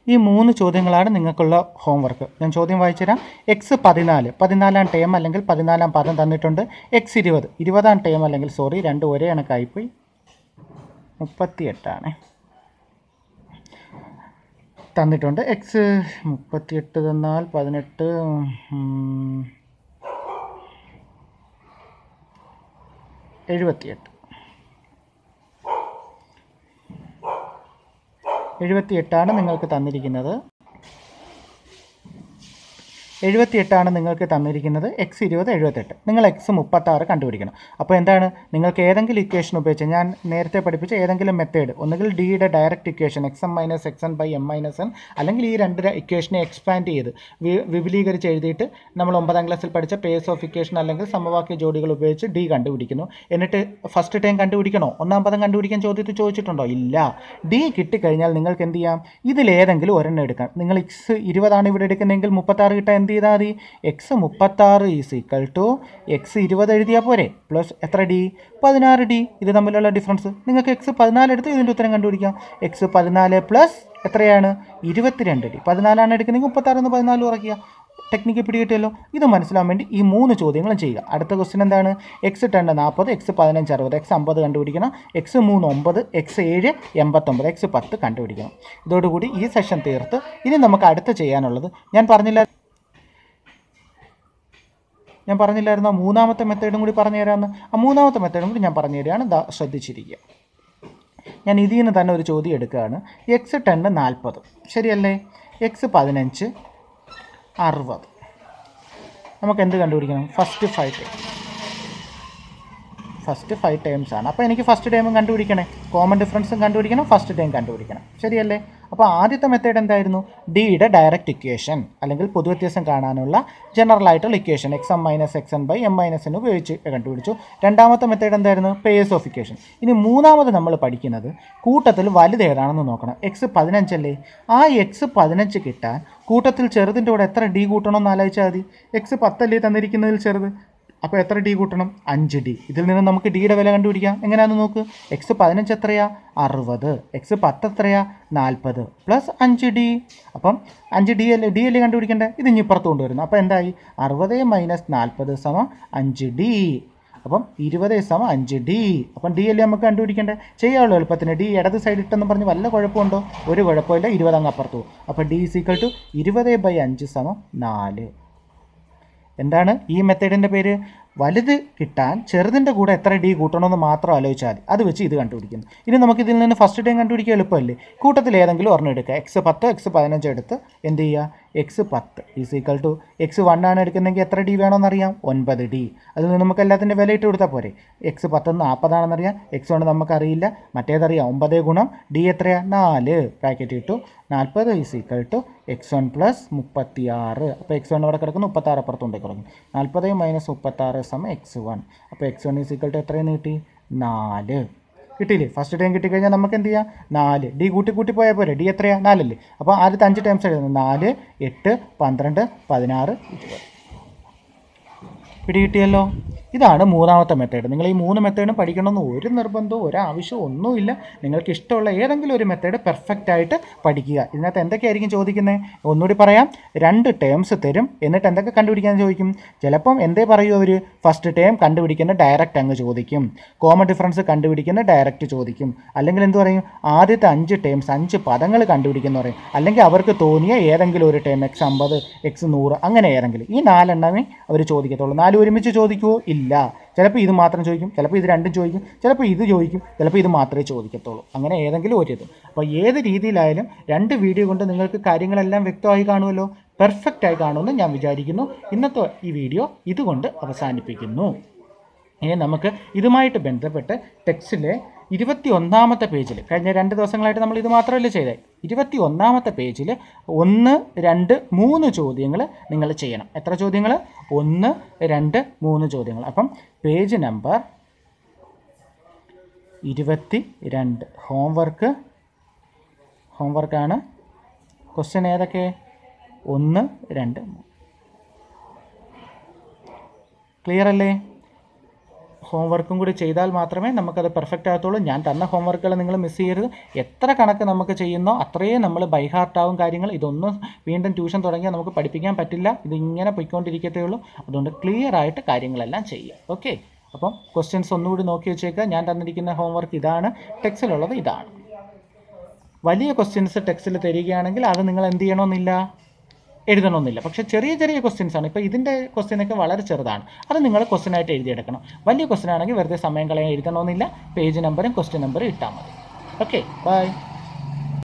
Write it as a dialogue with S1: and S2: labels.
S1: ഈ മൂന്ന് ചോദ്യങ്ങളാണ് നിങ്ങൾക്കുള്ള ഹോംവർക്ക് ഞാൻ ചോദ്യം വായിച്ചുതരാം എക്സ് പതിനാല് പതിനാലാം ടേം അല്ലെങ്കിൽ പതിനാലാം പദം തന്നിട്ടുണ്ട് എക്സ് ഇരുപത് ഇരുപതാം ടേം അല്ലെങ്കിൽ സോറി രണ്ട് ഒരേ കണക്കായിപ്പോയി മുപ്പത്തിയെട്ടാണ് തന്നിട്ടുണ്ട് എക്സ് മുപ്പത്തിയെട്ട് തന്നാൽ പതിനെട്ട് ഉം, എഴുപത്തിയെട്ട് എഴുപത്തിയെട്ടാണ് നിങ്ങൾക്ക് തന്നിരിക്കുന്നത് എഴുപത്തിയെട്ടാണ് നിങ്ങൾക്ക് തന്നിരിക്കുന്നത് എക്സ് ഇരുപത് എഴുപത്തെട്ട് നിങ്ങൾ എക്സ് മുപ്പത്താറ് കണ്ടുപിടിക്കണം അപ്പോൾ എന്താണ് നിങ്ങൾക്ക് ഏതെങ്കിലും ഇക്വേഷൻ ഉപയോഗിച്ച് ഞാൻ നേരത്തെ പഠിപ്പിച്ച ഏതെങ്കിലും മെത്തേഡ് ഒന്നുകിൽ ഡിയുടെ direct equation X M minus X N by M minus N അല്ലെങ്കിൽ ഈ രണ്ട് ഇക്വേഷനെ എക്സ്പാൻഡ് ചെയ്ത് വി- വിപുലീകരിച്ച് എഴുതിയിട്ട് നമ്മൾ ഒമ്പതാം ക്ലാസ്സിൽ പഠിച്ച പേസ് ഓഫ് ഇക്വേഷൻ അല്ലെങ്കിൽ സമവാക്യ ജോഡികൾ ഉപയോഗിച്ച് ഡി കണ്ടുപിടിക്കുന്നു എന്നിട്ട് ഫസ്റ്റ് ടൈം കണ്ടുപിടിക്കണോ ഒന്നാം പദം കണ്ടുപിടിക്കാൻ ചോദ്യത്തിൽ ചോദിച്ചിട്ടുണ്ടോ ഇല്ല ഡി കിട്ടിക്കഴിഞ്ഞാൽ നിങ്ങൾക്ക് എന്ത് ചെയ്യാം ഇതിലേതെങ്കിലും ഒരെണ്ണം എടുക്കാം നിങ്ങൾ എക്സ് ഇരുപതാണ് ഇവിടെ എടുക്കുന്നതെങ്കിൽ മുപ്പത്താറ് കിട്ടാൻ എന്ത് ചെയ്താൽ മതി എക്സ് മുപ്പത്താറ് ഈസ് ഈക്വൽ ടു എക്സ് ഇരുപത് എഴുതിയാൽ പോരെ പ്ലസ് എത്ര ഡി പതിനാറ് ഡി ഇത് തമ്മിലുള്ള ഡിഫറൻസ് നിങ്ങൾക്ക് എക്സ് പതിനാല് എടുത്ത് ഇതിൻ്റെ ഉത്തരം കണ്ടുപിടിക്കാം എക്സ് പതിനാല് പ്ലസ് എത്രയാണ് ഇരുപത്തിരണ്ട് ഡി പതിനാലാണ് എടുക്കുന്നതെങ്കിൽ മുപ്പത്താറ് എന്ന് പതിനാല് കുറയ്ക്കുക ടെക്നിക്ക് പിടികിട്ടിയല്ലോ ഇത് മനസ്സിലാൻ വേണ്ടി ഈ മൂന്ന് ചോദ്യങ്ങളും ചെയ്യുക അടുത്ത ക്വസ്റ്റ്യൻ എന്താണ് എക്സ് ടെൻ നാൽപ്പത് എക്സ് പതിനഞ്ച് അറുപത് എക്സ് അമ്പത് കണ്ടുപിടിക്കണം എക്സ് മൂന്ന് ഒമ്പത് എക്സ് ഏഴ് എൺപത്തൊമ്പത് എക്സ് പത്ത് കണ്ടുപിടിക്കണം ഇതോടുകൂടി ഈ സെഷൻ തീർത്ത് ഇനി നമുക്ക് അടുത്ത ചെയ്യാനുള്ളത് ഞാൻ പറഞ്ഞില്ല ഞാൻ പറഞ്ഞില്ലായിരുന്നു ആ മൂന്നാമത്തെ മെത്തേഡും കൂടി പറഞ്ഞു തരാമെന്ന് ആ മൂന്നാമത്തെ മെത്തേഡും കൂടി ഞാൻ പറഞ്ഞു തരികയാണ് ദാ ശ്രദ്ധിച്ചിരിക്കുക ഞാൻ ഇതിൽ നിന്ന് തന്നെ ഒരു ചോദ്യം എടുക്കുകയാണ് എക്സ് ടെന്ന് നാൽപ്പത് ശരിയല്ലേ എക്സ് പതിനഞ്ച് അറുപത് നമുക്ക് എന്ത് കണ്ടുപിടിക്കണം first five time first five times ആണ് അപ്പോൾ എനിക്ക് ഫസ്റ്റ് ടൈമും കണ്ടുപിടിക്കണേ കോമൺ ഡിഫറൻസും കണ്ടുപിടിക്കണം ഫസ്റ്റ് ടൈം കണ്ടുപിടിക്കണം ശരിയല്ലേ അപ്പോൾ ആദ്യത്തെ മെത്തേഡ് എന്തായിരുന്നു ഡിയുടെ ഡയറക്റ്റ് ഇക്വേഷൻ അല്ലെങ്കിൽ പൊതുവ്യത്യാസം കാണാനുള്ള ജനറൽ ആയിട്ടുള്ള equation X M minus X N by M minus എന്ന് ഉപയോഗിച്ച് കണ്ടുപിടിച്ചു രണ്ടാമത്തെ മെത്തേഡ് എന്തായിരുന്നു പേസ് ഓഫ് ഇക്വേഷൻ ഇനി മൂന്നാമത് നമ്മൾ പഠിക്കുന്നത് കൂട്ടത്തിൽ വലുത് ഏതാണെന്ന് നോക്കണം എക്സ് പതിനഞ്ചല്ലേ ആ എക്സ് പതിനഞ്ച് കിട്ടാൻ കൂട്ടത്തിൽ ചെറുതിൻ്റെ കൂടെ എത്ര ഡി കൂട്ടണമെന്ന് ആലോചിച്ചാൽ മതി എക്സ് പത്തല്ലേ തന്നിരിക്കുന്നതിൽ ചെറുത് അപ്പോൾ എത്ര ഡി കൂട്ടണം അഞ്ച് ഡി ഇതിൽ നിന്ന് നമുക്ക് ഡിയുടെ വില കണ്ടുപിടിക്കാം എങ്ങനെയാണെന്ന് നോക്ക് എക്സ് പതിനഞ്ച് എത്രയാ അറുപത് എക്സ് പത്ത് എത്രയാ നാൽപ്പത് പ്ലസ് അഞ്ച് ഡി അപ്പം അഞ്ച് ഡി അല്ലേ ഡി അല്ലേ കണ്ടുപിടിക്കേണ്ടത് ഇത് ഇനി ഇപ്പുറത്ത് കൊണ്ടുവരുന്നു അപ്പോൾ എന്തായി അറുപത് മൈനസ് നാൽപ്പത് സമം അഞ്ച് ഡി അപ്പം ഇരുപത് സമം അഞ്ച് ഡി അപ്പം ഡി അല്ലേ നമുക്ക് കണ്ടുപിടിക്കേണ്ടത് ചെയ്യാവുള്ളൂ എളുപ്പത്തിന് ഡി ഇടത് സൈഡ് ഇട്ടെന്ന് പറഞ്ഞ് വല്ല കുഴപ്പമുണ്ടോ ഒരു കുഴപ്പമില്ല ഇരുപത് അങ്ങ് അപ്പുറത്ത് പോകും അപ്പോൾ ഡി ഈക്വൽ ടു ഇരുപത് ബൈ അഞ്ച് സമം നാല് എന്താണ് ഈ മെത്തേഡിൻ്റെ പേര് വലുത് കിട്ടാൻ ചെറുതിൻ്റെ കൂടെ എത്ര ഡി കൂട്ടണമെന്ന് മാത്രം ആലോചിച്ചാൽ മതി അത് വെച്ച് ഇത് കണ്ടുപിടിക്കുന്നു ഇനി നമുക്ക് ഇതിൽ നിന്ന് ഫസ്റ്റ് ടൈം കണ്ടുപിടിക്കാൻ എളുപ്പമല്ലേ കൂട്ടത്തിൽ ഏതെങ്കിലും ഒരെണ്ണം എടുക്കുക എക്സ് പത്ത് എക്സ് പതിനഞ്ച് എടുത്ത് എന്ത് ചെയ്യുക എക്സ് പത്ത് is equal to x one ആണ് എടുക്കുന്നതെങ്കിൽ എത്ര ഡി വേണമെന്നറിയാം ഒൻപത് ഡി അതിൽ നിന്ന് നമുക്ക് എല്ലാത്തിൻ്റെ വില ഇട്ട് കൊടുത്താൽ പോരെ എക്സ് പത്ത് നാൽപ്പതാണെന്നറിയാം എക്സ് കൊണ്ട് നമുക്കറിയില്ല മറ്റേതറിയാം ഒമ്പത് ഗുണം ഡി എത്രയാണ് നാല് ബ്രാക്കറ്റ് ഇട്ടു നാൽപ്പത് is equal to x one plus മുപ്പത്തി ആറ് അപ്പോൾ എക്സ് വൺ അവിടെ കിടക്കുന്നു മുപ്പത്താറ് അപ്പുറത്തുണ്ട് കിടക്കുന്നു നാൽപ്പത് മൈനസ് മുപ്പത്താറ് സമയം എക്സ് വൺ അപ്പോൾ x one is equal to എത്രയെന്ന് കിട്ടി നാല് കിട്ടിയില്ലേ ഫസ്റ്റ് ടൈം കിട്ടിക്കഴിഞ്ഞാൽ നമുക്ക് എന്ത് ചെയ്യാം നാല് ഡി കൂട്ടി കൂട്ടി പോയാൽ പോരെ ഡി എത്രയാ നാലല്ലേ അപ്പോൾ ആദ്യത്തെ അഞ്ച് ടൈംസ് എഴുതുന്നത് നാല് എട്ട് പന്ത്രണ്ട് പതിനാറ് ഇരുപത് പിടികിട്ടിയല്ലോ ഇതാണ് മൂന്നാമത്തെ മെത്തേഡ് നിങ്ങൾ ഈ മൂന്ന് മെത്തേഡും പഠിക്കണമെന്ന് ഒരു നിർബന്ധവും ഒരാവശ്യവും ഒന്നുമില്ല നിങ്ങൾക്ക് ഇഷ്ടമുള്ള ഏതെങ്കിലും ഒരു മെത്തേഡ് പെർഫെക്റ്റ് ആയിട്ട് പഠിക്കുക ഇതിനകത്ത് എന്തൊക്കെയായിരിക്കും ചോദിക്കുന്നത് ഒന്നുകൂടി പറയാം രണ്ട് ടേംസ് തരും എന്നിട്ട് എന്തൊക്കെ കണ്ടുപിടിക്കാൻ ചോദിക്കും ചിലപ്പം എന്തേ പറയൂ അവർ ഫസ്റ്റ് ടേം കണ്ടുപിടിക്കുന്ന ഡയറക്റ്റ് അങ്ങ് ചോദിക്കും കോമൺ ഡിഫറൻസ് കണ്ടുപിടിക്കുന്ന ഡയറക്റ്റ് ചോദിക്കും അല്ലെങ്കിൽ എന്ത് പറയും ആദ്യത്തെ അഞ്ച് ടേംസ് അഞ്ച് പദങ്ങൾ കണ്ടുപിടിക്കുന്ന പറയും അല്ലെങ്കിൽ അവർക്ക് തോന്നിയ ഏതെങ്കിലും ഒരു ടേം എക്സ് അമ്പത് എക്സ് നൂറ് അങ്ങനെ ഏതെങ്കിലും ഈ നാലെണ്ണമേ അവർ ചോദിക്കത്തുള്ളൂ നാല് ഒരുമിച്ച് ചോദിക്കുമോ ഇല്ല ചിലപ്പോൾ ഇത് മാത്രം ചോദിക്കും ചിലപ്പോൾ ഇത് രണ്ടും ചോദിക്കും ചിലപ്പോൾ ഇത് ചോദിക്കും ചിലപ്പോൾ ഇത് മാത്രമേ ചോദിക്കത്തുള്ളൂ അങ്ങനെ ഏതെങ്കിലും ഒരു ഇത് അപ്പോൾ ഏത് രീതിയിലായാലും രണ്ട് വീഡിയോ കൊണ്ട് നിങ്ങൾക്ക് കാര്യങ്ങളെല്ലാം വ്യക്തമായി കാണുമല്ലോ പെർഫെക്റ്റ് ആയി കാണുമെന്ന് ഞാൻ വിചാരിക്കുന്നു ഇന്നത്തെ ഈ വീഡിയോ ഇതുകൊണ്ട് അവസാനിപ്പിക്കുന്നു ഇനി നമുക്ക് ഇതുമായിട്ട് ബന്ധപ്പെട്ട് ടെക്സ്റ്റിലെ ഇരുപത്തി ഒന്നാമത്തെ പേജിൽ കഴിഞ്ഞ രണ്ട് ദിവസങ്ങളായിട്ട് നമ്മൾ ഇത് മാത്രമല്ല ചെയ്തത് ഇരുപത്തി ഒന്നാമത്തെ പേജിൽ ഒന്ന് രണ്ട് മൂന്ന് ചോദ്യങ്ങൾ നിങ്ങൾ ചെയ്യണം എത്ര ചോദ്യങ്ങൾ ഒന്ന് രണ്ട് മൂന്ന് ചോദ്യങ്ങൾ അപ്പം പേജ് നമ്പർ ഇരുപത്തി രണ്ട് ഹോംവർക്ക് ഹോംവർക്കാണ് ക്വസ്റ്റ്യൻ ഏതൊക്കെ ഒന്ന് രണ്ട് മൂന്ന് ക്ലിയർ അല്ലേ ഹോംവർക്കും കൂടി ചെയ്താൽ മാത്രമേ നമുക്കത് പെർഫെക്റ്റ് ആകത്തുള്ളൂ ഞാൻ തന്ന ഹോംവർക്കുകൾ നിങ്ങൾ മിസ് ചെയ്യരുത് എത്ര കണക്ക് നമുക്ക് ചെയ്യുന്നോ അത്രയും നമ്മൾ ബൈഹാർട്ടാവും കാര്യങ്ങൾ ഇതൊന്നും വീണ്ടും ട്യൂഷൻ തുടങ്ങിയാൽ നമുക്ക് പഠിപ്പിക്കാൻ പറ്റില്ല ഇതിങ്ങനെ പൊയ്ക്കൊണ്ടിരിക്കത്തേ ഉള്ളൂ അതുകൊണ്ട് ക്ലിയർ ആയിട്ട് കാര്യങ്ങളെല്ലാം ചെയ്യുക ഓക്കെ അപ്പം ക്വസ്റ്റ്യൻസ് ഒന്നുകൂടി നോക്കി വെച്ചേക്കുക ഞാൻ തന്നിരിക്കുന്ന ഹോംവർക്ക് ഇതാണ് ടെക്സ്റ്റിലുള്ളത് ഇതാണ് വലിയ ക്വസ്റ്റ്യൻസ് ടെക്സ്റ്റിൽ തരികയാണെങ്കിൽ അത് നിങ്ങൾ എന്ത് ചെയ്യണമെന്നില്ല എഴുതണമെന്നില്ല പക്ഷേ ചെറിയ ചെറിയ ക്വസ്റ്റ്യൻസ് ആണ് ഇപ്പോൾ ഇതിൻ്റെ ക്വസ്റ്റ്യനൊക്കെ വളരെ ചെറുതാണ് അത് നിങ്ങൾ ക്വസ്റ്റ്യൻ ആയിട്ട് എഴുതിയെടുക്കണം വലിയ ക്വസ്റ്റ്യൻ ആണെങ്കിൽ വെറുതെ സമയം കളയാൻ എഴുതണമെന്നില്ല പേജ് നമ്പറും ക്വസ്റ്റ്യൻ നമ്പറും ഇട്ടാൽ മതി ഓക്കെ ബൈ